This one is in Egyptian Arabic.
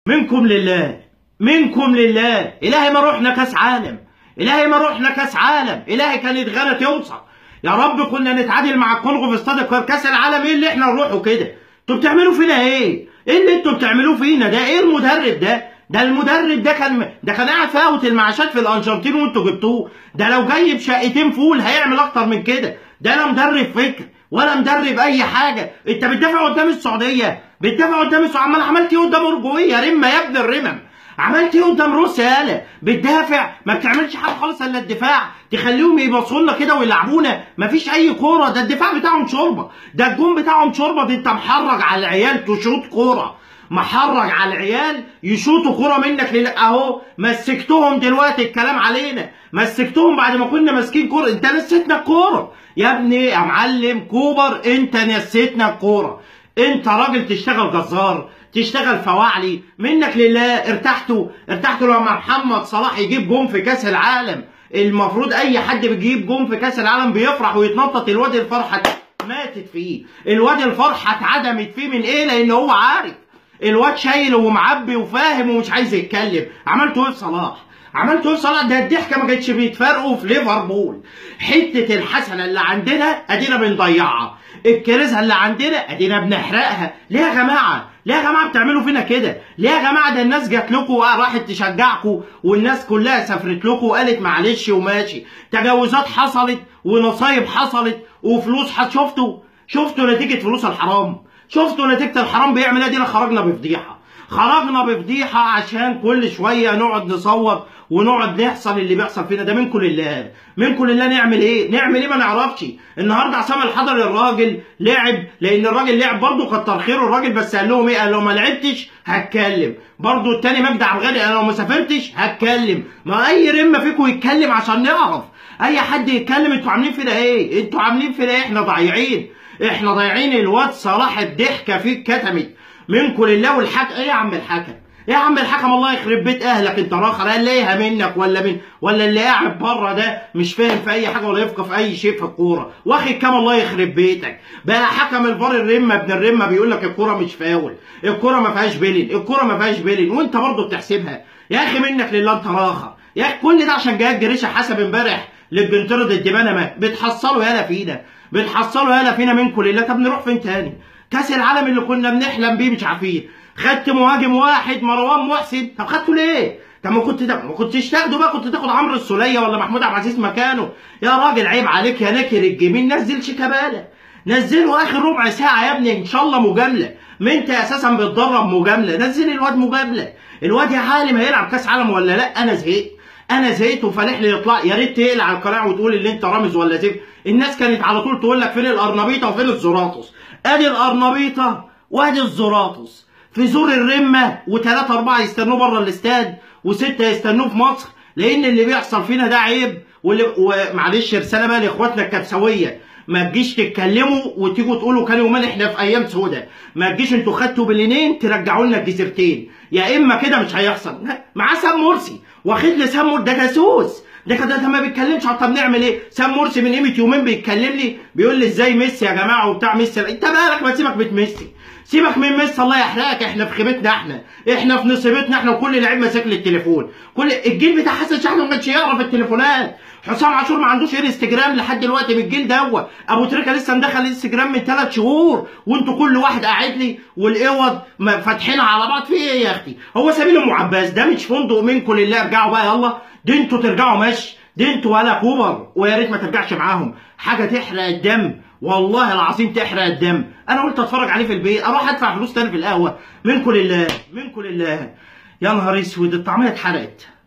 منكم لله منكم لله الهي ما روحنا كاس عالم الهي ما روحنا كاس عالم الهي كانت غانا توصل يا رب كنا نتعادل مع الكونغو في استاد القاهره كاس العالم ايه اللي احنا نروحه كده انتوا بتعملوا فينا ايه ايه اللي انتوا بتعملوه فينا ده ايه المدرب ده ده المدرب ده كان ده كان قاعد فاوت المعاشات في الارجنتين وانتوا جبتوه ده لو جاي بشقتين فول هيعمل اكتر من كده ده لا مدرب فكر ولا مدرب اي حاجه انت بتدافع قدام السعوديه بتدافع قدام السعوديه امال عملت ايه قدام اورجواي يا رمه يا ابن الرمم عملت ايه قدام روسيا يالا بتدافع ما بتعملش حاجه خالص الا الدفاع تخليهم يبصوا لنا كده ويلعبونا مفيش اي كوره ده الدفاع بتاعهم شوربه ده الجون بتاعهم شوربه ده انت محرج على العيال تشوط كوره محرج على العيال يشوطوا كوره منك لل... اهو مسكتهم دلوقتي الكلام علينا مسكتهم بعد ما كنا ماسكين كوره انت نسيتنا الكوره يا ابني يا معلم كوبر انت نسيتنا الكوره انت راجل تشتغل جزار تشتغل فواعلي منك لله ارتحتوا ارتحتوا لما محمد صلاح يجيب جون في كاس العالم المفروض اي حد بيجيب جون في كاس العالم بيفرح ويتنطط الواد الفرحه ماتت فيه الواد الفرحه اتعدمت فيه من ايه لان هو عارف الواد شايل ومعبي وفاهم ومش عايز يتكلم عملتوا ايه في صلاح عملتوا ايه في صلاح ده الضحكه ما كانتش بيتفرقوا في ليفربول حته الحسنه اللي عندنا ادينا بنضيعها الكارثه اللي عندنا ادينا بنحرقها ليه يا جماعه ليه يا جماعه بتعملوا فينا كده ليه يا جماعه ده الناس جات لكم راحت تشجعكم والناس كلها سافرت لكم وقالت معلش وماشي تجاوزات حصلت ونصايب حصلت وفلوس حص... شفتوا شفتوا نتيجه فلوس الحرام شفتوا نتيجه الحرام بيعمل ايه دينا خرجنا بفضيحه خرجنا بفضيحه عشان كل شويه نقعد نصوت ونقعد نحصل اللي بيحصل فينا ده منكم لله منكم لله نعمل ايه نعمل ايه ما نعرفش النهارده عصام الحضري الراجل لعب لان الراجل لعب برضه كتر خيره الراجل بس قال لهم ايه قال لو ما لعبتش هتكلم برضه التاني مجدي عبد الغني قال لو ما سافرتش هتكلم ما اي رمه فيكم يتكلم عشان نعرف اي حد يتكلم انتوا عاملين فينا ايه انتوا عاملين فينا ايه احنا ضايعين احنا ضايعين الواد صلاح الضحكه فيه اتكتمت منكم لله والحكم ايه يا عم الحكم ايه يا عم الحكم الله يخرب بيت اهلك انت راخر قال ليها منك ولا من ولا اللي قاعد بره ده مش فاهم في اي حاجه ولا يفقه في اي شيء في الكوره واخد كام الله يخرب بيتك بقى حكم الفار الرمه ابن الرمه بيقول لك الكوره مش فاول الكوره ما فيهاش بيلين الكوره ما فيهاش بيلين وانت برضه بتحسبها يا اخي منك لله انت راخر يا اخي كل ده عشان جهاد جريشه حسب امبارح للبنتر ضد بنما بتحصلوا يالا فينا بتحصلوا يالا فينا منكم لله طب نروح فين تاني كاس العالم اللي كنا بنحلم بيه مش عارفين خدت مهاجم واحد مروان محسن طب خدته ليه؟ طب ما كنت ما كنتش تاخده بقى كنت تاخد عمرو السوليه ولا محمود عبد العزيز مكانه يا راجل عيب عليك يا نكر الجميل نزل شيكابالا نزله اخر ربع ساعه يا ابني ان شاء الله مجامله ما انت اساسا بتدرب مجامله نزل الواد مجامله الواد يا عالم هيلعب كاس عالم ولا لا انا زهقت انا زهقت وفالح لي يطلع يا ريت تقلع على القناه وتقول اللي انت رامز ولا زفت الناس كانت على طول تقول لك فين الارنبيطه وفين الزراطس ادي الارنبيطه وادي الزراطس في زور الرمه وثلاثه اربعه يستنوه بره الاستاد وسته يستنوه في مصر لان اللي بيحصل فينا ده عيب واللي ومعلش رساله بقى لاخواتنا الكبسويه ما تجيش تتكلموا وتيجوا تقولوا كان يومين احنا في ايام سودة ما تجيش انتوا خدتوا بلينين ترجعوا لنا الجزيرتين يا اما كده مش هيحصل معاه سام مرسي واخد لي سام مرسي ده جاسوس ده كده ما بيتكلمش طب نعمل ايه؟ سام مرسي من قيمه يومين بيتكلم لي بيقول لي ازاي ميسي يا جماعه وبتاع ميسي انت مالك ما تسيبك من ميسي سيبك من ميسي الله يحرقك احنا في خيبتنا احنا احنا في نصيبتنا احنا وكل لعيب ماسك لي التليفون كل الجيل بتاع حسن شحاته ما كانش يعرف التليفونات حسام عاشور ما عندوش انستجرام لحد دلوقتي من الجيل دوت ابو تريكه لسه مدخل انستجرام من ثلاث شهور وانتوا كل واحد قاعد لي والاوض فاتحينها على بعض في ايه يا اختي هو سبيل ام عباس ده مش فندق منكم لله ارجعوا بقى يلا دي انتوا ترجعوا ماشي دي انتوا ولا كوبر ويا ريت ما ترجعش معاهم حاجه تحرق الدم والله العظيم تحرق الدم انا قلت اتفرج عليه في البيت اروح ادفع فلوس تاني في القهوه منكم لله منكم لله يا نهار اسود الطعميه اتحرقت